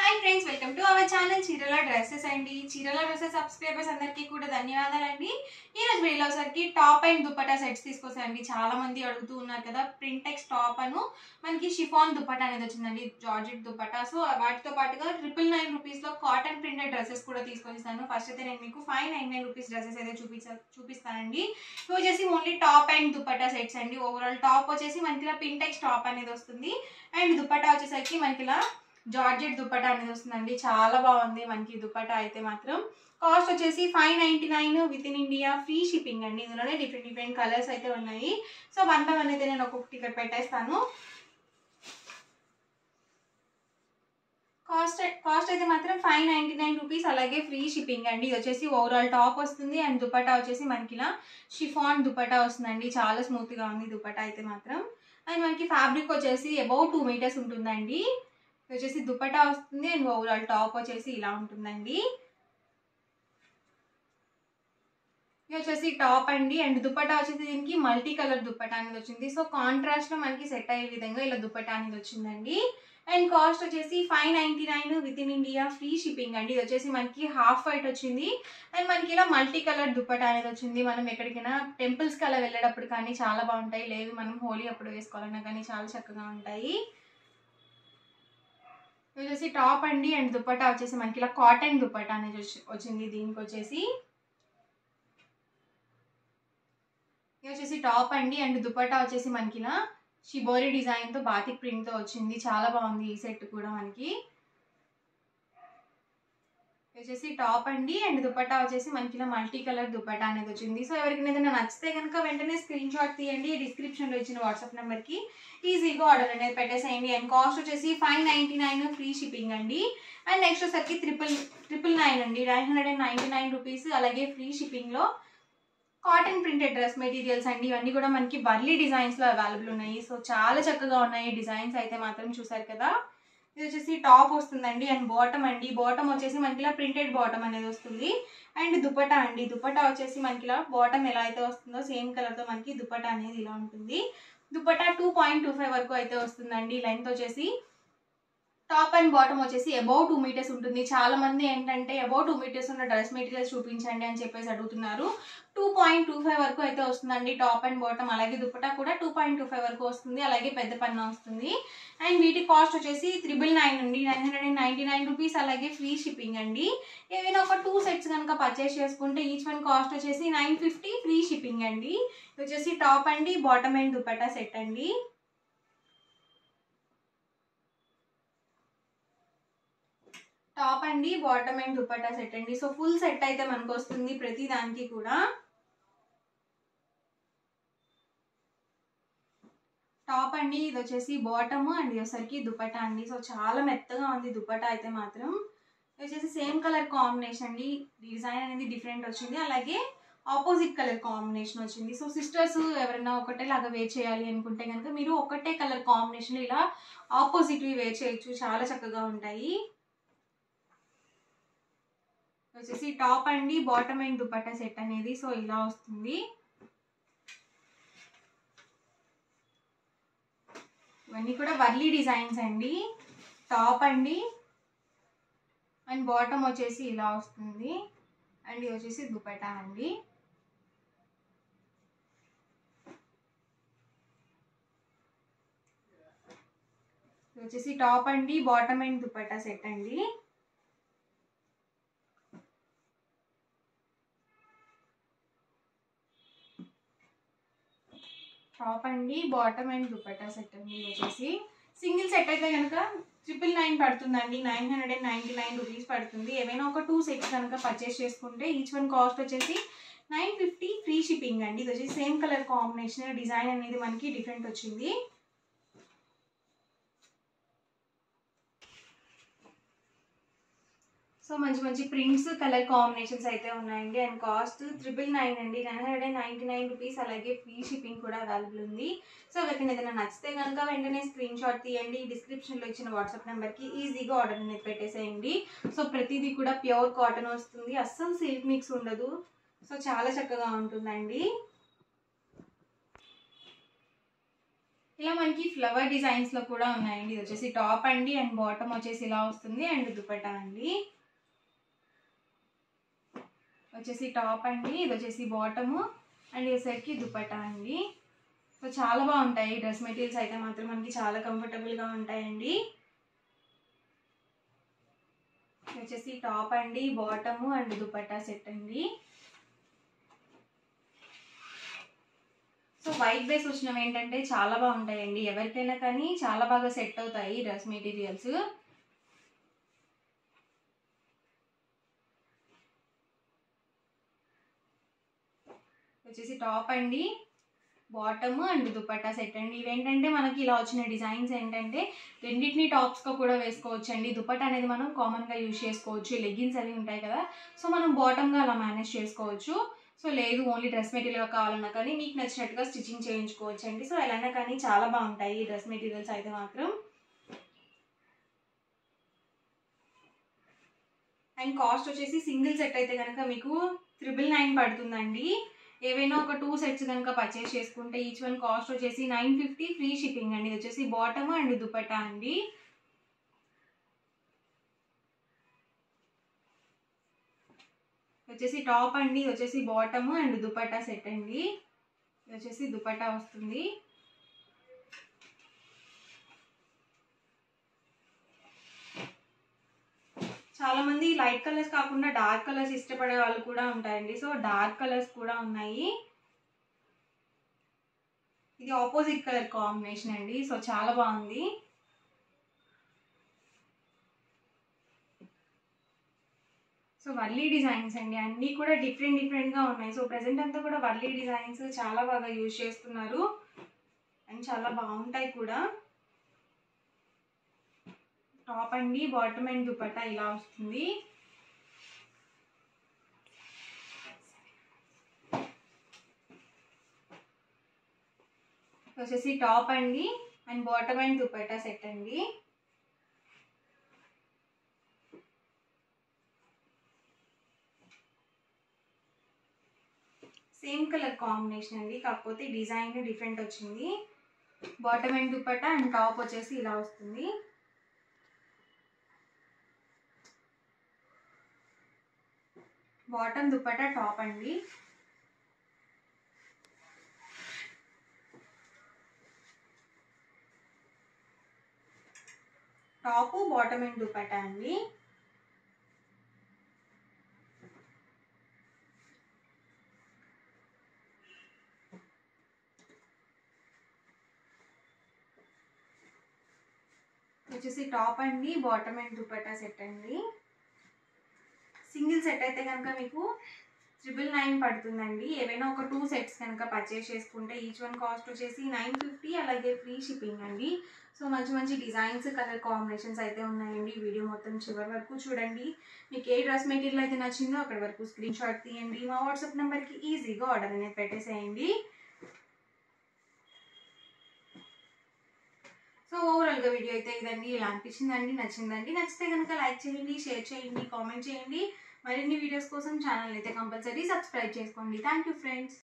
hi friends welcome to our channel చీరల dresses అండి చీరల డ్రెస్సెస్ సబ్స్క్రైబర్స్ అందరికీ కూడా ధన్యవాదాలండి ఈ రోజు వీడియోలో సరికి టాప్ అండ్ దుపట్టా సెట్స్ తీసుకొచ్చానండి చాలా మంది అడుగుతూ ఉన్నారు కదా ప్రింటెక్స్ టాప్ అను మనకి షిఫాన్ దుపట్టా అనేది వచ్చిందండి జార్జెట్ దుపట్టా సో వాటితో పాటుగా ట్రిపుల్ నైన్ రూపీస్ లో కాటన్ ప్రింటెడ్ డ్రెస్సెస్ కూడా తీసుకొచ్చాను ఫస్ట్ అయితే నేను మీకు five nine nine rupees dresses అయితే చూపించా చూపిస్తానండి ఇవి వచ్చేసి only top and dupatta sets అండి ఓవరాల్ టాప్ వచ్చేసి మనకి ఇలా పింటెక్స్ టాప్ అనేది వస్తుంది అండ్ దుపట్టా వచ్చేసరికి మనకి ఇలా జార్జెట్ దుపట్టా అనేది వస్తుందండి చాలా బాగుంది మనకి దుపట్టా అయితే మాత్రం కాస్ట్ వచ్చేసి five ninety nine with in India free shipping అండి ఇందులోనే డిఫరెంట్ డిఫరెంట్ కలర్స్ అయితే ఉన్నాయి సో వన్ బై వన్ అయితే నేను ఒక్కొక్కటి ఇక్కడ పెట్టేస్తాను కాస్ట్ కాస్ట్ అయితే మాత్రం ఫైవ్ నైంటీ నైన్ రూపీస్ అలాగే ఫ్రీ షిప్పింగ్ అండి ఇది వచ్చేసి ఓవరాల్ టాప్ వస్తుంది అండ్ దుపట్టా వచ్చేసి మనకి ఇలా షిఫాన్ దుపట్టా వస్తుందండి చాలా స్మూత్గా ఉంది దుపట్టా అయితే మాత్రం అండ్ మనకి ఫ్యాబ్రిక్ వచ్చేసి అబౌవ్ టూ మీటర్స్ ఉంటుందండి ఇది వచ్చేసి దుపట్టా వస్తుంది అండ్ ఓవరాల్ టాప్ వచ్చేసి ఇలా ఉంటుందండి ఇది వచ్చేసి టాప్ అండి అండ్ దుపట్టా వచ్చేసి దీనికి మల్టీ కలర్ దుపట్టా అనేది వచ్చింది సో కాంట్రాస్ట్ లో మనకి సెట్ అయ్యే విధంగా ఇలా దుపట్టా అనేది వచ్చిందండి అండ్ కాస్ట్ వచ్చేసి five ninety nine with in India free shipping అండి ఇది వచ్చేసి మనకి హాఫ్ వైట్ వచ్చింది అండ్ మనకి ఇలా మల్టీ కలర్ దుపట్టా అనేది వచ్చింది మనం ఎక్కడికైనా టెంపుల్స్కి అలా వెళ్ళేటప్పుడు కానీ చాలా బాగుంటాయి లేదు మనం హోలీ అప్పుడు వేసుకోవాలన్నా కానీ చాలా చక్కగా ఉంటాయి ఇది వచ్చేసి టాప్ అండి అండ్ దుపట్టా వచ్చేసి మనకి ఇలా కాటన్ దుపట్టా అనేది వచ్చి- వచ్చింది దీనికి వచ్చేసి ఇది వచ్చేసి టాప్ అండి అండ్ దుపట్టా వచ్చేసి మనకి ఇలా షిబోరి డిజైన్ తో బాతిక్ ప్రింట్ తో వచ్చింది చాలా బాగుంది ఈ సెట్ కూడా మనకి ఇది వచ్చేసి టాప్ అండి అండ్ దుపట్టా వచ్చేసి మనకి ఇలా మల్టీ కలర్ దుపట్టా అనేది వచ్చింది సో ఎవరికైనా ఏదైనా నచ్చితే కనుక వెంటనే స్క్రీన్ షాట్ తీయండి డిస్క్రిప్షన్ లో ఇచ్చిన వాట్సాప్ నెంబర్ కి ఈజీగా ఆర్డర్ అనేది పెట్టేసేయండి అండ్ కాస్ట్ వచ్చేసి five ninety nine free shipping అండి అండ్ నెక్స్ట్ వచ్చేసరికి ట్రిపుల్ ట్రిపుల్ నైన్ అండి nine hundred and ninety nine rupees అలాగే ఫ్రీ షిప్పింగ్ లో కాటన్ ప్రింటెడ్ డ్రెస్ మెటీరియల్స్ అండి ఇవన్నీ కూడా మనకి బర్లీ డిజైన్స్ లో అవైలబుల్ ఉన్నాయి సో చాలా చక్కగా ఉన్నాయి డిజైన్స్ అయితే మాత్రం చూసారు కదా ఇది వచ్చేసి టాప్ వస్తుందండి అండ్ బాటమ్ అండి బాటమ్ వచ్చేసి మనకి ఇలా ప్రింటెడ్ బాటమ్ అనేది వస్తుంది అండ్ దుపట్టా అండి దుపట్టా వచ్చేసి మనకి ఇలా బాటమ్ ఎలా అయితే వస్తుందో సేమ్ కలర్ తో మనకి దుపట్టా అనేది ఇలా ఉంటుంది dupatta two point two five వరకు అయితే వస్తుందండి లెంత్ వచ్చేసి టాప్ అండ్ బాటమ్ వచ్చేసి అబౌవ్ టూ మీటర్స్ ఉంటుంది చాలా మంది ఏంటంటే అబౌవ్ టూ మీటర్స్ ఉన్న డ్రెస్ మెటీరియల్స్ చూపించండి అని చెప్పేసి అడుగుతున్నారు టూ పాయింట్ టూ ఫైవ్ వరకు అయితే వస్తుందండి టాప్ అండ్ బాటమ్ అలాగే దుపట్టా కూడా టూ పాయింట్ టూ ఫైవ్ వరకు వస్తుంది అలాగే పెద్ద పన్న వస్తుంది అండ్ వీటి కాస్ట్ వచ్చేసి త్రిబుల్ నైన్ అండి nine hundred and ninety nine rupees అలాగే ఫ్రీ షిప్పింగ్ అండి ఏదైనా ఒక టూ సెట్స్ కనుక పర్చేస్ చేసుకుంటే ఈచ్ వన్ కాస్ట్ వచ్చేసి నైన్ ఫిఫ్టీ ఫ్రీ షిప్పింగ్ అండి ఇది వచ్చేసి టాప్ అండి బాటమ్ అండ్ దుపట్టా సెట్ అండి టాప్ అండి బాటమ్ అండ్ దుపట్టా సెట్ అండి సో ఫుల్ సెట్ అయితే మనకు వస్తుంది ప్రతి దానికి కూడా టాప్ అండి ఇది వచ్చేసి బాటమ్ అండ్ ఇది వచ్చేసరికి దుపట్టా అండి సో చాలా మెత్తగా ఉంది దుపట్టా అయితే మాత్రం ఇది వచ్చేసి సేమ్ కలర్ కాంబినేషన్ అండి డిజైన్ అనేది డిఫరెంట్ వచ్చింది అలాగే ఆపోజిట్ కలర్ కాంబినేషన్ వచ్చింది సో సిస్టర్స్ ఎవరైనా ఒకటే లాగా వేర్ చేయాలి అనుకుంటే కనుక మీరు ఒకటే కలర్ కాంబినేషన్ ఇలా ఆపోజిట్వి వేర్ చేయొచ్చు చాలా చక్కగా ఉంటాయి వచ్చేసి టాప్ అండి బాటమ్ అండ్ దుపట్టా సెట్ అనేది సో ఇలా వస్తుంది ఇవన్నీ కూడా వర్లీ డిజైన్స్ అండి టాప్ అండి అండ్ బాటమ్ వచ్చేసి ఇలా వస్తుంది అండ్ ఇది వచ్చేసి దుపట్టా అండి ఇది వచ్చేసి టాప్ అండి బాటమ్ అండ్ దుపట్టా సెట్ అండి టాప్ అండి బాటమ్ అండ్ దుపట్టా సెట్ అండి ఇది వచ్చేసి సింగిల్ సెట్ అయితే కనుక ట్రిపుల్ నైన్ పడుతుందండి nine hundred and ninety nine rupees పడుతుంది ఏమైనా ఒక టూ సెట్స్ కనుక పర్చేస్ చేసుకుంటే ఈచ్ వన్ కాస్ట్ వచ్చేసి నైన్ ఫిఫ్టీ ఫ్రీ షిప్పింగ్ అండి ఇది వచ్చేసి సేమ్ కలర్ కాంబినేషన్ డిజైన్ అనేది మనకి డిఫరెంట్ వచ్చింది సో మంచి మంచి ప్రింట్స్ కలర్ కాంబినేషన్స్ అయితే ఉన్నాయండి అండ్ కాస్ట్ ట్రిపుల్ నైన్ అండి nine hundred and ninety nine rupees అలాగే ఫ్రీ షిప్పింగ్ కూడా అవైలబుల్ ఉంది సో ఎవరికైనా ఏదైనా నచ్చితే కనుక వెంటనే స్క్రీన్ షాట్ తీయండి డిస్క్రిప్షన్లో ఇచ్చిన వాట్సాప్ నెంబర్కి ఈజీగా ఆర్డర్ అనేది పెట్టేసేయండి సో ప్రతిదీ కూడా ప్యూర్ కాటన్ వస్తుంది అస్సలు సిల్క్ మిక్స్ ఉండదు సో చాలా చక్కగా ఉంటుందండి ఇలా మనకి ఫ్లవర్ డిజైన్స్ లో కూడా ఉన్నాయండి ఇది వచ్చేసి టాప్ అండి అండ్ బాటమ్ వచ్చేసి ఇలా వస్తుంది అండ్ దుపట్టా అండి వచ్చేసి టాప్ అండి ఇది వచ్చేసి బాటము అండ్ ఇసరికి దుపట్టా అండి సో చాలా బాగుంటాయి డ్రెస్ మెటీరియల్స్ అయితే మాత్రం మనకి చాలా కంఫర్టబుల్గా ఉంటాయండి ఇది వచ్చేసి టాప్ అండి బాటము అండ్ దుపట్టా సెట్ అండి సో వైట్ బేస్ వచ్చినవి ఏంటంటే చాలా బాగుంటాయండి ఎవరికైనా కానీ చాలా బాగా సెట్ అవుతాయి డ్రెస్ మెటీరియల్స్ వచ్చేసి టాప్ అండి బాటమ్ అండ్ దుపట్టా సెట్ అండి ఇవేంటంటే మనకి ఇలా వచ్చిన డిజైన్స్ ఏంటంటే రెండింటిని టాప్స్గా కూడా వేసుకోవచ్చు అండి దుపట్టా అనేది మనం కామన్గా యూజ్ చేసుకోవచ్చు లెగ్గిన్స్ అవి ఉంటాయి కదా సో మనం బాటమ్గా అలా మేనేజ్ చేసుకోవచ్చు సో లేదు ఓన్లీ డ్రెస్ మెటీరియల్ కావాలన్నా కానీ మీకు నచ్చినట్టుగా స్టిచ్చింగ్ చేయించుకోవచ్చు అండి సో ఎలా కానీ చాలా బాగుంటాయి ఈ డ్రెస్ మెటీరియల్స్ అయితే మాత్రం అండ్ కాస్ట్ వచ్చేసి సింగిల్ సెట్ అయితే కనుక మీకు త్రిబుల్ నైన్ పడుతుందండి ఏవైనా ఒక టూ సెట్స్ కనుక పర్చేస్ చేసుకుంటే ఈచ్ వన్ కాస్ట్ వచ్చేసి నైన్ ఫిఫ్టీ ఫ్రీ షిప్పింగ్ అండి ఇది వచ్చేసి బాటమ్ అండ్ దుపట్టా అండి వచ్చేసి టాప్ అండి ఇది వచ్చేసి బాటమ్ అండ్ దుపట్టా సెట్ అండి ఇది వచ్చేసి దుపట్టా వస్తుంది చాలా మంది లైట్ కలర్స్ కాకుండా డార్క్ కలర్స్ ఇష్టపడే వాళ్ళు కూడా ఉంటారండి సో డార్క్ కలర్స్ కూడా ఉన్నాయి ఇది ఆపోజిట్ కలర్ కాంబినేషన్ అండి సో చాలా బాగుంది సో వర్లీ డిజైన్స్ అండి అన్నీ కూడా డిఫరెంట్ డిఫరెంట్గా ఉన్నాయి సో ప్రజెంట్ అంతా కూడా వర్లీ డిజైన్స్ చాలా బాగా యూజ్ చేస్తున్నారు అండ్ చాలా బాగుంటాయి కూడా టాప్ అండి బాటమ్ అండ్ దుపట్టా ఇలా వస్తుంది వచ్చేసి టాప్ అండి and bottom and dupatta set అండి సేమ్ కలర్ కాంబినేషన్ అండి కాకపోతే డిజైన్ డిఫరెంట్ వచ్చింది bottom and dupatta and top వచ్చేసి ఇలా వస్తుంది బాటమ్ దుపట్టా టాప్ అండి top bottom and dupatta set వచ్చేసి టాప్ అండి బాటమ్ అండ్ దుపట్టా సెట్ అండి సింగిల్ సెట్ అయితే కనుక మీకు ట్రిపుల్ నైన్ పడుతుందండి ఏవైనా ఒక టూ సెట్స్ కనుక పర్చేస్ చేసుకుంటే ఈచ్ వన్ కాస్ట్ వచ్చేసి నైన్ ఫిఫ్టీ అలాగే ఫ్రీ షిప్పింగ్ అండి సో మంచి మంచి డిజైన్స్ కలర్ కాంబినేషన్స్ అయితే ఉన్నాయండి వీడియో మొత్తం చివరి వరకు చూడండి మీకు ఏ డ్రెస్ మెటీరియల్ అయితే నచ్చిందో అక్కడి వరకు స్క్రీన్ షాట్ తీయండి మా వాట్సాప్ నెంబర్కి ఈజీగా ఆర్డర్ అనేది పెట్టేసేయండి సో ఓవరాల్గా వీడియో అయితే ఇదండి ఇలా అనిపించిందండి నచ్చిందండి నచ్చితే కనుక లైక్ చేయండి షేర్ చేయండి కామెంట్ చేయండి మరిన్ని వీడియోస్ కోసం ఛానల్ అయితే కంపల్సరీ సబ్స్క్రైబ్ చేసుకోండి థ్యాంక్ యూ ఫ్రెండ్స్